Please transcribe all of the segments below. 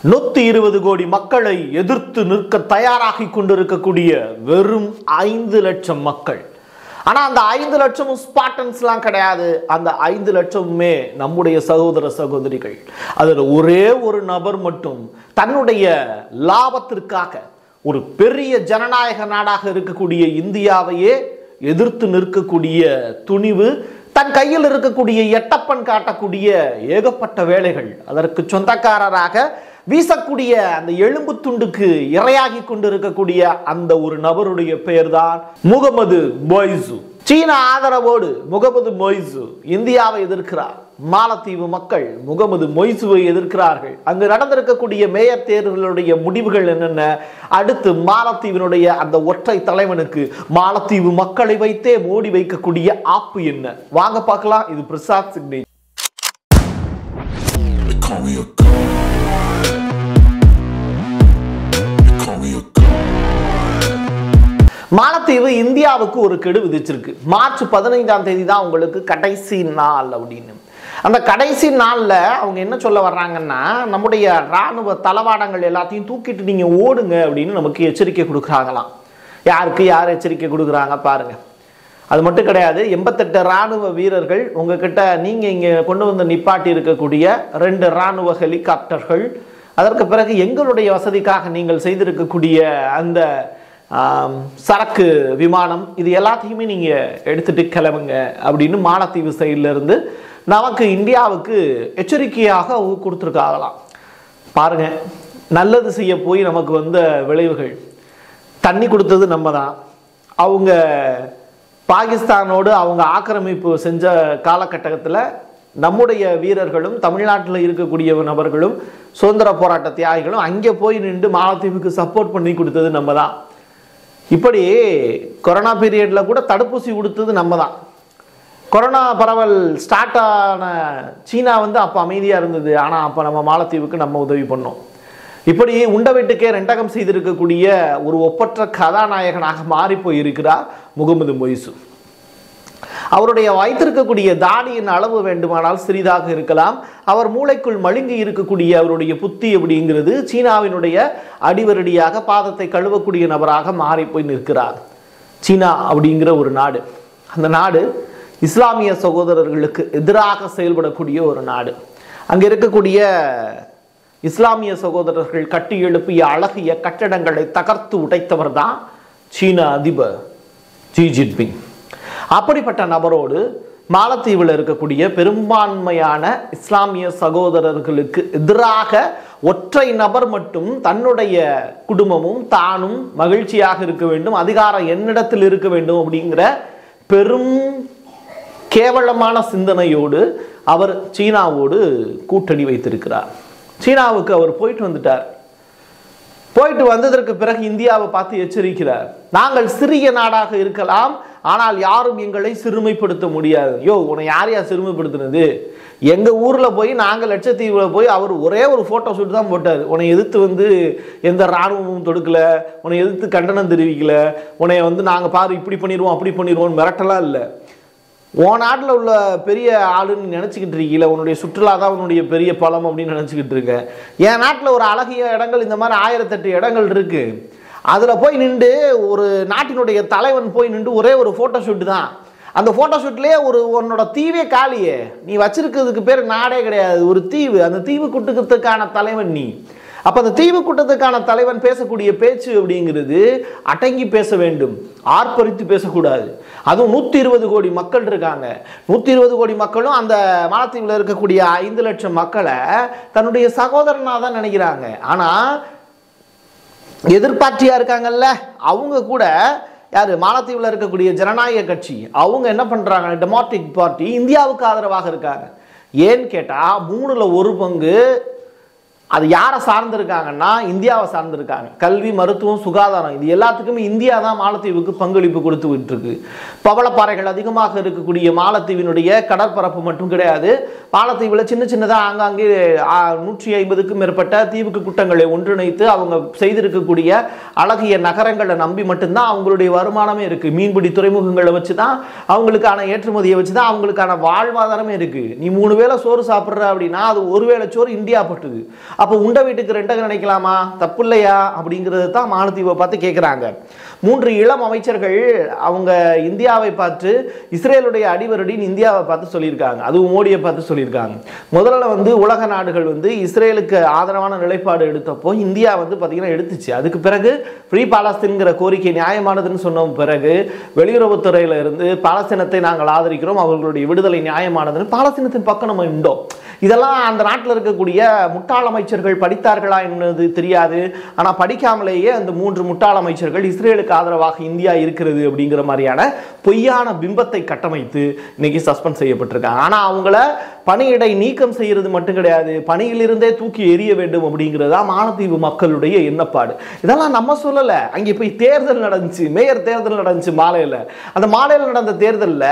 நூத்தி இருபது கோடி மக்களை எதிர்த்து நிற்க தயாராகி கொண்டிருக்கக்கூடிய வெறும் ஐந்து லட்சம் மக்கள் ஆனா அந்த ஐந்து லட்சமும் ஸ்பாட்டன்ஸ்லாம் கிடையாது அந்த ஐந்து லட்சமுமே நம்முடைய சகோதர சகோதரிகள் அதில் ஒரே ஒரு நபர் மட்டும் தன்னுடைய லாபத்திற்காக ஒரு பெரிய ஜனநாயக நாடாக இருக்கக்கூடிய இந்தியாவையே எதிர்த்து நிற்கக்கூடிய துணிவு தன் கையில் இருக்கக்கூடிய எட்டப்பன் காட்டக்கூடிய ஏகப்பட்ட வேலைகள் அதற்கு சொந்தக்காரராக வீசக்கூடிய அந்த எலும்பு துண்டுக்கு இரையாகி கொண்டிருக்கக்கூடிய அந்த ஒரு நபருடைய பெயர்தான் முகமது மொய்சு சீன ஆதரவோடு முகமது மொய்சு இந்தியாவை எதிர்க்கிறார் மாலத்தீவு மக்கள் முகமது மொய்சுவை எதிர்க்கிறார்கள் அங்கு நடந்திருக்கக்கூடிய மேயர் தேர்தலுடைய முடிவுகள் என்னென்ன அடுத்து மாலத்தீவினுடைய அந்த ஒற்றை தலைவனுக்கு மாலத்தீவு மக்களை வைத்தே மோடி வைக்கக்கூடிய ஆப்பு என்ன வாங்க பார்க்கலாம் இது Prasad signature They call me a god. They call me a god. மாலத்தீவு இந்தியாவுக்கு ஒரு கெடு விதிச்சிருக்கு மார்ச் பதினைந்தாம் தேதி தான் உங்களுக்கு கடைசி நாள் அப்படின்னு அந்த கடைசி நாளில் அவங்க என்ன சொல்ல வர்றாங்கன்னா நம்முடைய இராணுவ தளவாடங்கள் எல்லாத்தையும் தூக்கிட்டு நீங்கள் ஓடுங்க அப்படின்னு நமக்கு எச்சரிக்கை கொடுக்குறாங்களாம் யாருக்கு யார் எச்சரிக்கை கொடுக்குறாங்க பாருங்க அது மட்டும் கிடையாது எண்பத்தெட்டு இராணுவ வீரர்கள் உங்ககிட்ட நீங்கள் இங்கே கொண்டு வந்து நிப்பாட்டி இருக்கக்கூடிய ரெண்டு இராணுவ ஹெலிகாப்டர்கள் அதற்கு பிறகு எங்களுடைய வசதிக்காக நீங்கள் செய்திருக்கக்கூடிய அந்த ஆம், சரக்கு விமானம் இது எல்லாத்தையுமே நீங்கள் எடுத்துட்டு கிளம்புங்க அப்படின்னு மாலத்தீவு சைடுல இருந்து நமக்கு இந்தியாவுக்கு எச்சரிக்கையாக அவங்க கொடுத்துருக்காங்களாம் பாருங்க நல்லது செய்ய போய் நமக்கு வந்த விளைவுகள் தண்ணி கொடுத்தது நம்ம தான் அவங்க பாகிஸ்தானோடு அவங்க ஆக்கிரமிப்பு செஞ்ச காலகட்டத்தில் நம்முடைய வீரர்களும் தமிழ்நாட்டில் இருக்கக்கூடிய நபர்களும் சுதந்திர போராட்ட தியாகிகளும் அங்கே போய் நின்று மாலத்தீவுக்கு சப்போர்ட் பண்ணி கொடுத்தது நம்ம தான் இப்படி கொரோனா பீரியட்ல கூட தடுப்பூசி கொடுத்தது நம்ம தான் கொரோனா பரவல் ஸ்டார்ட் ஆன சீனா வந்து அப்போ அமைதியாக இருந்தது ஆனால் அப்போ நம்ம மாலத்தீவுக்கு நம்ம உதவி பண்ணோம் இப்படி உண்ட வீட்டுக்கே ரெண்டகம் செய்திருக்கக்கூடிய ஒரு ஒப்பற்ற கதாநாயகனாக மாறி போயிருக்கிறார் முகமது மொய்சு அவருடைய வைத்திருக்கக்கூடிய தாடியின் அளவு வேண்டுமானால் சிறிதாக இருக்கலாம் அவர் மூளைக்குள் மழுங்கி இருக்கக்கூடிய அவருடைய புத்தி அப்படிங்கிறது சீனாவினுடைய அடிவரடியாக பாதத்தை கழுவக்கூடிய நபராக மாறி போய் நிற்கிறார் சீனா அப்படிங்கிற ஒரு நாடு அந்த நாடு இஸ்லாமிய சகோதரர்களுக்கு எதிராக செயல்படக்கூடிய ஒரு நாடு அங்க இருக்கக்கூடிய இஸ்லாமிய சகோதரர்கள் கட்டி எழுப்பிய அழகிய கட்டடங்களை தகர்த்து உடைத்தவர் தான் சீன அதிபர் ஜி ஜின்பிங் அப்படிப்பட்ட நபரோடு மாலத்தீவில் இருக்கக்கூடிய பெரும்பான்மையான இஸ்லாமிய சகோதரர்களுக்கு எதிராக ஒற்றை நபர் மட்டும் தன்னுடைய குடும்பமும் தானும் மகிழ்ச்சியாக இருக்க வேண்டும் அதிகாரம் என்னிடத்தில் இருக்க வேண்டும் அப்படிங்கிற பெரும் கேவலமான சிந்தனையோடு அவர் சீனாவோடு கூட்டணி வைத்திருக்கிறார் சீனாவுக்கு அவர் போயிட்டு வந்துட்டார் போயிட்டு வந்ததற்கு பிறகு இந்தியாவை பார்த்து எச்சரிக்கிறார் நாங்கள் சிறிய நாடாக இருக்கலாம் ஆனால் யாரும் எங்களை சிறுமைப்படுத்த முடியாது யோ உன்னை யார் யார் சிறுமைப்படுத்தினது எங்க ஊர்ல போய் நாங்கள் லட்சத்தீவுல போய் அவர் ஒரே ஒரு போட்டோ ஷூட் தான் போட்டார் உன்னை எதிர்த்து வந்து எந்த ராணுவமும் தொடுக்கல உன்னை எதிர்த்து கண்டனம் தெரிவிக்கல உன்னை வந்து நாங்க பாரு இப்படி பண்ணிடுவோம் அப்படி பண்ணிடுவோம் மிரட்டலாம் இல்லை உன் நாட்டில் உள்ள பெரிய ஆளுன்னு நினச்சிக்கிட்டு இருக்கீல உன்னுடைய சுற்றுலா தான் உன்னுடைய பெரிய பலம் அப்படின்னு நினச்சிக்கிட்டு இருக்க என் நாட்டில் ஒரு அழகிய இடங்கள் இந்த மாதிரி ஆயிரத்தெட்டு இடங்கள் இருக்கு அதில் போய் நின்று ஒரு நாட்டினுடைய தலைவன் போய் நின்று ஒரே ஒரு ஃபோட்டோ ஷூட் தான் அந்த ஃபோட்டோ ஷூட்லேயே ஒரு உன்னோட தீவே காலியே நீ வச்சிருக்கிறதுக்கு பேர் நாடே கிடையாது ஒரு தீவு அந்த தீவு கூட்டுக்கிறதுக்கான தலைவன் நீ அப்ப அந்த தீவு கூட்டத்துக்கான தலைவன் பேசக்கூடிய பேச்சு அப்படிங்கிறது அடங்கி பேச வேண்டும் ஆர்ப்பரித்து பேசக்கூடாது அதுவும் நூத்தி இருபது கோடி மக்கள் இருக்காங்க நூத்தி இருபது கோடி மக்களும் அந்த மாலத்தீவில் இருக்கக்கூடிய ஐந்து லட்சம் மக்களை தன்னுடைய சகோதரனா தான் நினைக்கிறாங்க ஆனா எதிர்பார்ட்டியா இருக்காங்கல்ல அவங்க கூட யாரு மாலத்தீவில் இருக்கக்கூடிய ஜனநாயக கட்சி அவங்க என்ன பண்றாங்க டெமோக்ராட்டிக் பார்ட்டி இந்தியாவுக்கு ஆதரவாக இருக்காங்க ஏன்னு கேட்டா மூணுல ஒரு பங்கு அது யாரை சார்ந்திருக்காங்கன்னா இந்தியாவை சார்ந்திருக்காங்க கல்வி மருத்துவம் சுகாதாரம் இது எல்லாத்துக்குமே இந்தியா தான் மாலத்தீவுக்கு பங்களிப்பு கொடுத்து விட்டுருக்கு பவளப்பாறைகள் அதிகமாக இருக்கக்கூடிய மாலத்தீவினுடைய கடற்பரப்பு மட்டும் கிடையாது மாலத்தீவில் சின்ன சின்னதாக ஆங்காங்கே ஆ, நூற்றி ஐம்பதுக்கும் மேற்பட்ட தீவுக்கு குட்டங்களை ஒன்றிணைத்து அவங்க செய்திருக்கக்கூடிய அழகிய நகரங்களை நம்பி மட்டும்தான் அவங்களுடைய வருமானமே இருக்கு மீன்பிடி துறைமுகங்களை வச்சு தான் அவங்களுக்கான ஏற்றுமதியை வச்சு தான் அவங்களுக்கான வாழ்வாதாரமே இருக்கு நீ மூணு வேளை சோறு சாப்பிட்ற அப்படின்னா அது ஒரு வேளை சோறு இந்தியா பட்டுது அப்போ உண்ட வீட்டுக்கு ரெண்டகம் நினைக்கலாமா தப்பு இல்லையா அப்படிங்கிறது தான் மாலத்தீவை பார்த்து கேட்குறாங்க மூன்று இளம் அமைச்சர்கள் அவங்க இந்தியாவை பார்த்து இஸ்ரேலுடைய அடிவருடின்னு இந்தியாவை பார்த்து சொல்லியிருக்காங்க அதுவும் மோடியை பார்த்து சொல்லியிருக்காங்க முதல்ல வந்து உலக நாடுகள் வந்து இஸ்ரேலுக்கு ஆதரவான நிலைப்பாடு எடுத்தப்போ இந்தியா வந்து பார்த்தீங்கன்னா எடுத்துச்சு அதுக்கு பிறகு ஃப்ரீ பாலஸ்தீன்கிற கோரிக்கை நியாயமானதுன்னு சொன்ன பிறகு வெளியுறவுத்துறையில இருந்து பாலஸ்தீனத்தை நாங்கள் ஆதரிக்கிறோம் அவர்களுடைய விடுதலை நியாயமானதுன்னு பாலஸ்தீனத்தின் பக்கம் நம்ம இண்டோம் இதெல்லாம் அந்த நாட்டில் இருக்கக்கூடிய முட்டாள் அமைச்சர்கள் படித்தார்களா என்னது தெரியாது ஆனால் படிக்காமலேயே அந்த மூன்று முட்டாள் அமைச்சர்கள் இஸ்ரேலுக்கு ஆதரவாக இந்தியா இருக்கிறது அப்படிங்கிற மாதிரியான பொய்யான பிம்பத்தை கட்டமைத்து இன்னைக்கு சஸ்பெண்ட் செய்யப்பட்டிருக்காங்க ஆனால் அவங்கள பணியிடை நீக்கம் செய்யறது மட்டும் கிடையாது பணியிலிருந்தே தூக்கி எறிய வேண்டும் அப்படிங்கிறது தான் மாலத்தீவு மக்களுடைய எண்ணப்பாடு இதெல்லாம் நம்ம சொல்லலை அங்கே போய் தேர்தல் நடந்துச்சு மேயர் தேர்தல் நடந்துச்சு மாலையில் அந்த மாலையில் நடந்த தேர்தலில்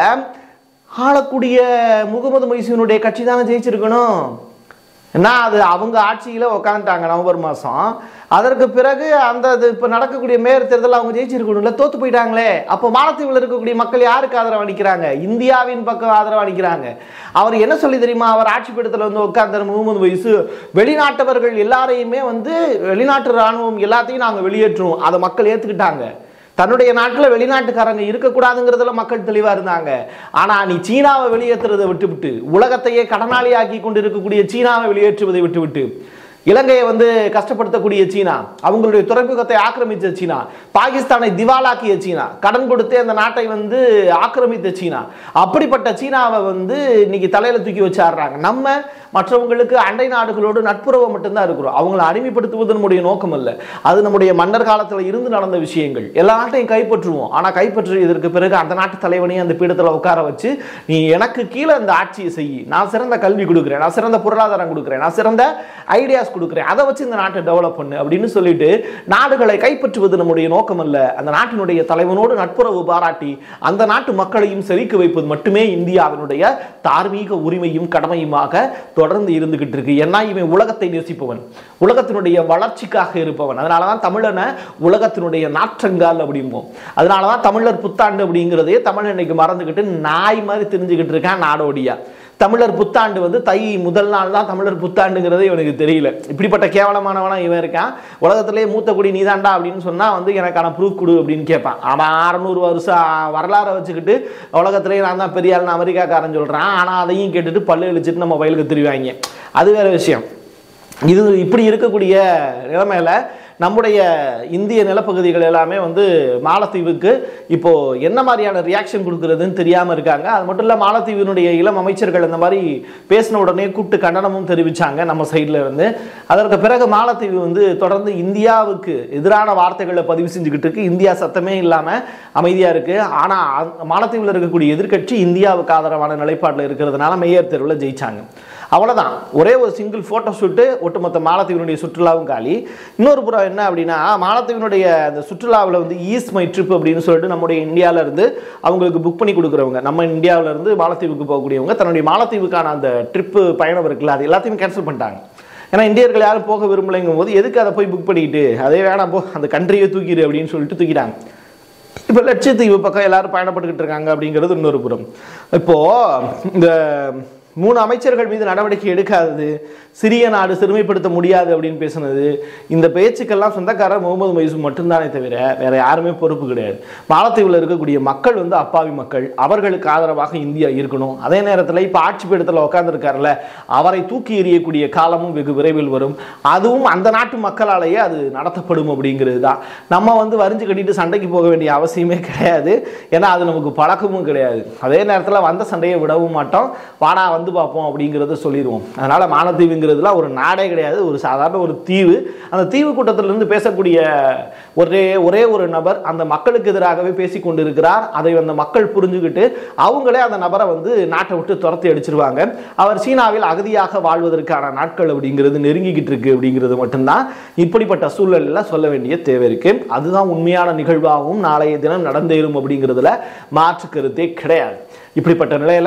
ஆளக்கூடிய முகமது மைசூனுடைய கட்சி தானே ஜெயிச்சிருக்கணும் என்ன அது அவங்க ஆட்சியில் உக்காந்துட்டாங்க நவம்பர் மாதம் அதற்கு பிறகு அந்த இது இப்போ நடக்கக்கூடிய மேயர் தேர்தல் அவங்க ஜெயிச்சிருக்கணும்ல தோத்து போயிட்டாங்களே அப்போ மாலத்தீவில் இருக்கக்கூடிய மக்கள் யாருக்கு ஆதரவு அளிக்கிறாங்க இந்தியாவின் பக்கம் ஆதரவு அளிக்கிறாங்க அவர் என்ன சொல்லி தெரியுமா அவர் ஆட்சி பீடத்தில் வந்து உட்கார்ந்தார் முகமது வயசு வெளிநாட்டவர்கள் எல்லாரையுமே வந்து வெளிநாட்டு இராணுவம் எல்லாத்தையும் நாங்கள் வெளியேற்றுவோம் அதை மக்கள் ஏற்றுக்கிட்டாங்க தன்னுடைய நாட்டில் வெளிநாட்டுக்காரங்க இருக்கக்கூடாதுங்கிறதுல மக்கள் தெளிவாக இருந்தாங்க ஆனால் நீ சீனாவை வெளியேற்றுறதை விட்டுவிட்டு உலகத்தையே கடனாளியாக்கி கொண்டு இருக்கக்கூடிய சீனாவை வெளியேற்றுவதை விட்டுவிட்டு இலங்கையை வந்து கஷ்டப்படுத்தக்கூடிய சீனா அவங்களுடைய துறைமுகத்தை ஆக்கிரமித்த சீனா பாகிஸ்தானை திவாலாக்கிய சீனா கடன் கொடுத்து அந்த நாட்டை வந்து ஆக்கிரமித்த சீனா அப்படிப்பட்ட சீனாவை வந்து இன்னைக்கு தலையில தூக்கி வச்சாடுறாங்க நம்ம மற்றவங்களுக்கு அண்டை நாடுகளோடு நட்புறவை மட்டும்தான் இருக்கிறோம் அவங்களை அடிமைப்படுத்துவது நம்முடைய நோக்கம் அல்ல அது நம்முடைய மன்னர் காலத்தில் இருந்து நடந்த விஷயங்கள் எல்லா நாட்டையும் கைப்பற்றுவோம் ஆனால் கைப்பற்றியதற்கு பிறகு அந்த நாட்டு தலைவனையும் அந்த பீடத்தில் உட்கார வச்சு நீ எனக்கு கீழே அந்த ஆட்சியை செய் நான் சிறந்த கல்வி கொடுக்குறேன் நான் சிறந்த பொருளாதாரம் கொடுக்குறேன் நான் சிறந்த ஐடியாஸ் கொடுக்குறேன் அதை வச்சு இந்த நாட்டை டெவலப் பண்ணு அப்படின்னு சொல்லிட்டு நாடுகளை கைப்பற்றுவது நம்முடைய நோக்கம் அல்ல அந்த நாட்டினுடைய தலைவனோடு நட்புறவு பாராட்டி அந்த நாட்டு மக்களையும் செழிக்க வைப்பது மட்டுமே இந்தியாவினுடைய தார்மீக உரிமையும் கடமையுமாக தொடர்ந்து இருந்துகிட்டு இருக்கு ஏன்னா இவன் உலகத்தை நேசிப்பவன் உலகத்தினுடைய வளர்ச்சிக்காக இருப்பவன் அதனால தான் தமிழனை உலகத்தினுடைய நாற்றங்கால் அப்படிம்போம் அதனால தான் தமிழர் புத்தாண்டு அப்படிங்கிறதே தமிழ் இன்னைக்கு மறந்துக்கிட்டு நாய் மாதிரி தெரிஞ்சுக்கிட்டு இருக்கான் நாடோடியா தமிழர் புத்தாண்டு வந்து தை முதல் நாள் தான் தமிழர் புத்தாண்டுங்கிறது இவனுக்கு தெரியல இப்படிப்பட்ட கேவலமானவனா இவன் இருக்கான் உலகத்திலே மூத்த குடி நீதாண்டா அப்படின்னு சொன்னா வந்து எனக்கான ப்ரூஃப் கொடு அப்படின்னு கேட்பான் அவன் அறநூறு வருஷம் வரலாறை வச்சுக்கிட்டு உலகத்திலேயே நான் தான் பெரிய ஆள்னு அமெரிக்காக்காரன் சொல்றான் ஆனா அதையும் கேட்டுட்டு பல்லு இழிச்சிட்டு நம்ம வயலுக்கு திருவாங்க அது வேற விஷயம் இது இப்படி இருக்கக்கூடிய நிலைமையில நம்முடைய இந்திய நிலப்பகுதிகள் எல்லாமே வந்து மாலத்தீவுக்கு இப்போ என்ன மாதிரியான ரியாக்ஷன் கொடுக்கறதுன்னு தெரியாம இருக்காங்க அது மட்டும் இல்ல மாலத்தீவினுடைய இளம் அமைச்சர்கள் இந்த மாதிரி பேசின உடனே கூப்பிட்டு கண்டனமும் தெரிவிச்சாங்க நம்ம சைட்ல இருந்து அதற்கு பிறகு மாலத்தீவு வந்து தொடர்ந்து இந்தியாவுக்கு எதிரான வார்த்தைகளை பதிவு செஞ்சுக்கிட்டு இருக்கு இந்தியா சத்தமே இல்லாம அமைதியா இருக்கு ஆனா அந்த மாலத்தீவில் இருக்கக்கூடிய எதிர்க்கட்சி இந்தியாவுக்கு ஆதரவான நிலைப்பாட்டில் இருக்கிறதுனால மேயர் தெருவில் ஜெயிச்சாங்க அவ்வளவுதான் ஒரே ஒரு சிங்கிள் ஃபோட்டோ ஷூட்டு ஒட்டுமொத்த மாலத்தீவினுடைய சுற்றுலாவும் காலி இன்னொரு புறம் என்ன அப்படின்னா மாலத்தீவினுடைய அந்த சுற்றுலாவில் வந்து ஈஸ்ட் மை ட்ரிப் அப்படின்னு சொல்லிட்டு நம்முடைய இந்தியால இருந்து அவங்களுக்கு புக் பண்ணி கொடுக்குறவங்க நம்ம இந்தியாவுல இருந்து மாலத்தீவுக்கு போகக்கூடியவங்க தன்னுடைய மாலத்தீவுக்கான அந்த ட்ரிப்பு பயணம் இருக்குல்ல அது எல்லாத்தையும் கேன்சல் பண்ணிட்டாங்க ஏன்னா இந்தியர்கள் யாரும் போக விரும்பலைங்கும் போது எதுக்கு அதை போய் புக் பண்ணிக்கிட்டு அதே வேணாம் போ அந்த கண்ட்ரியை தூக்கிடு அப்படின்னு சொல்லிட்டு தூக்கிட்டாங்க இப்போ லட்சத்தீவு பக்கம் எல்லாரும் பயணப்பட்டுக்கிட்டு இருக்காங்க அப்படிங்கிறது இன்னொரு புறம் இப்போ இந்த மூணு அமைச்சர்கள் மீது நடவடிக்கை எடுக்காதது சிறிய நாடு சிறுமைப்படுத்த முடியாது அப்படின்னு பேசுனது இந்த பேச்சுக்கெல்லாம் சொந்தக்காரர் முகமது மைசூர் மட்டும்தானே தவிர வேற யாருமே பொறுப்பு கிடையாது மாலத்தீவில் இருக்கக்கூடிய மக்கள் வந்து அப்பாவி மக்கள் அவர்களுக்கு ஆதரவாக இந்தியா இருக்கணும் அதே நேரத்தில் இப்போ ஆட்சி பீடத்தில் உட்காந்துருக்காருல்ல அவரை தூக்கி எறியக்கூடிய காலமும் வெகு விரைவில் வரும் அதுவும் அந்த நாட்டு மக்களாலேயே அது நடத்தப்படும் அப்படிங்கிறது தான் நம்ம வந்து வரிஞ்சு கட்டிட்டு சண்டைக்கு போக வேண்டிய அவசியமே கிடையாது ஏன்னா அது நமக்கு பழக்கமும் கிடையாது அதே நேரத்தில் வந்த சண்டையை விடவும் மாட்டோம் வாடா வந்து பார்ப்போம் அப்படிங்கிறத சொல்லிடுவோம் அதனால மாலத்தீவுங்கிறதுலாம் ஒரு நாடே கிடையாது ஒரு சாதாரண ஒரு தீவு அந்த தீவு கூட்டத்திலிருந்து பேசக்கூடிய ஒரே ஒரே ஒரு நபர் அந்த மக்களுக்கு எதிராகவே பேசி கொண்டிருக்கிறார் அதை அந்த மக்கள் புரிஞ்சுக்கிட்டு அவங்களே அந்த நபரை வந்து நாட்டை விட்டு துரத்தி அடிச்சிருவாங்க அவர் சீனாவில் அகதியாக வாழ்வதற்கான நாட்கள் அப்படிங்கிறது நெருங்கிக்கிட்டு இருக்கு அப்படிங்கிறது மட்டும்தான் இப்படிப்பட்ட சூழலில் சொல்ல வேண்டிய தேவை இருக்கு அதுதான் உண்மையான நிகழ்வாகவும் நாளைய தினம் நடந்தேறும் அப்படிங்கிறதுல மாற்று கருத்தே கிடையாது இப்படிப்பட்ட நிலையில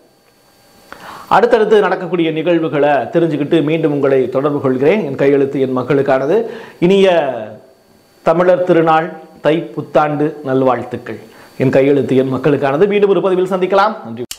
அடுத்தடுத்து நடக்கக்கூடிய நிகழ்வுகளை தெரிஞ்சுக்கிட்டு மீண்டும் உங்களை தொடர்பு கொள்கிறேன் என் கையெழுத்து என் மக்களுக்கானது இனிய தமிழர் திருநாள் தை புத்தாண்டு நல்வாழ்த்துக்கள் என் கையெழுத்து என் மக்களுக்கானது மீண்டும் ஒரு பதிவில் சந்திக்கலாம் நன்றி